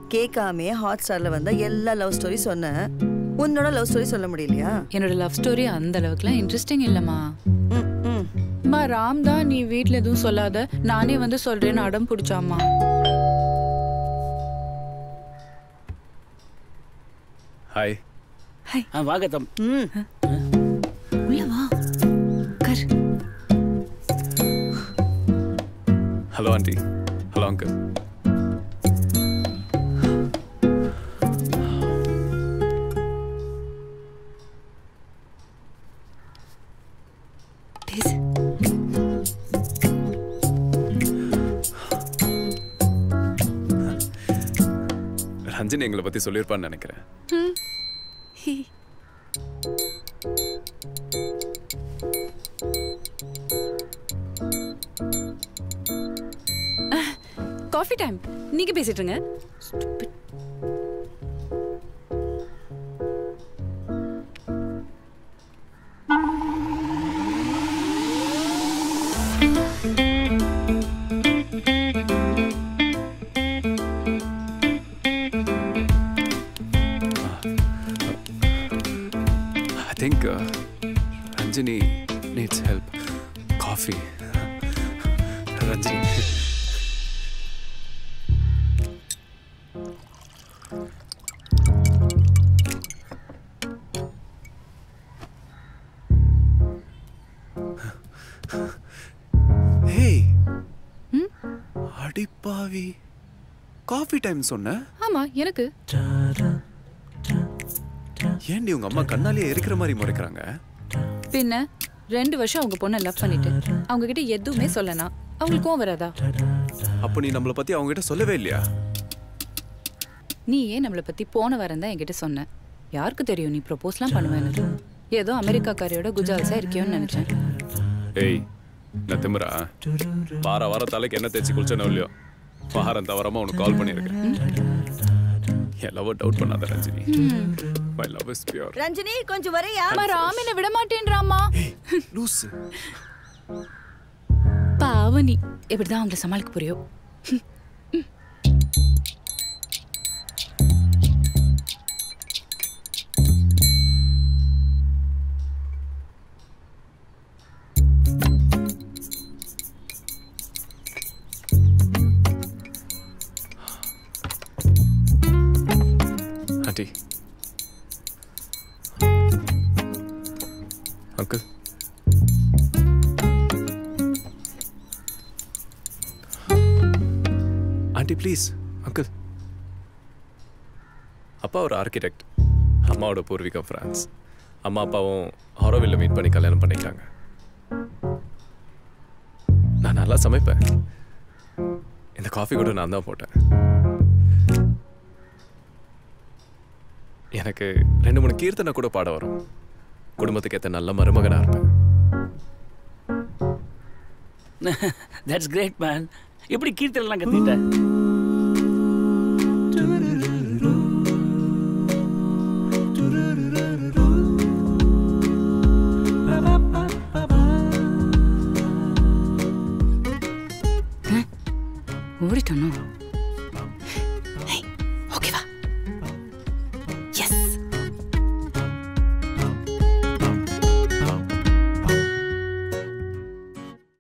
கேட்காமே hot ஸ்டார்ல வந்த எல்லா லவ் ஸ்டோரி சொன்னேன் உன்னோட லவ் ஸ்டோரி சொல்ல முடியலையா என்னோட லவ் ஸ்டோரி அந்த அளவுக்குலாம் இன்ட்ரெஸ்டிங் இல்லம்மா ம், ம். அம்மா ராம் தான் நீ வீட்ல எதுவும் சொல்லாத நானே வந்து சொல்றேன்னு அடம் பிடிச்சாம்மா ஹாய் ஆ வாங்க தம் ம் உள்ள வா கர் ஹலோ ஆண்டி ஹலோ அங்கிள் பேசு ரஞ்சனி எங்களை பத்தி சொல்லியிருப்பான்னு நினைக்கிறேன் காஃபி டைம் நீங்க பேசிட்டு இருங்க I think Ranjani needs help coffee Ranjani hey அடிப்பாவி காஃபி டைம் சொன்ன ஆமா எனக்கு ஏன்டி உங்க அம்மா கண்ணாலேயே இருக்கிற மாதிரி முறைக்கிறாங்க பின்ன ரெண்டு வருஷம் அவங்க பொண்ணை லவ் பண்ணிட்டு அவங்க கிட்ட எதுவுமே சொல்லனா அவங்களுக்கு கோவம் வராதா அப்போ நீ நம்மளை பத்தி அவங்க கிட்ட சொல்லவே இல்லையா நீ ஏன் நம்மளை பத்தி போன வாரம் தான் என்கிட்ட சொன்ன யாருக்கு தெரியும் நீ ப்ரொபோஸ்லாம் பண்ணுவேன்னு ஏதோ அமெரிக்காக்காரியோட குஜால்ஸா இருக்கியோன்னு நினைச்சேன் ஏய் நான் திமிரா வார வாரம் தலைக்கு என்ன தேய்ச்சி குளிச்சனோ இல்லையோ வாரம் தவறாம உனக்கு கால் பண்ணியிருக்கேன் என் லவ் டவுட் பண்ணாத Ranjini my love is pure Ranjini கொஞ்சம் வரையா அம்மா ராம் என்ன விட மாட்டேன்றாமா லூஸ் பாவனி இப்படிதான் அவங்களை சமாளிக்க புரியும் aunty uncle aunty please uncle அப்பா ஒரு ஆர்கிடெக்ட் அம்மாவோட பூர்வீகம் ஃப்ரான்ஸ் அம்மா அப்பாவும் ஹாரோவில்ல மீட் பண்ணி கல்யாணம் பண்ணிட்டாங்க நான் நல்லா சமைப்பேன் இந்த காஃபி கூட நான் தான் போட்டேன் எனக்கு ரெண்டு மூணு கீர்த்தனை கூட பாட வரும் குடும்பத்துக்கு ஏற்ற நல்ல மருமகனா இருப்பேன் தட்ஸ் கிரேட் மேன் எப்படி கீர்த்தனெல்லாம் கத்துக்கிட்ட ஓடிட்டானோ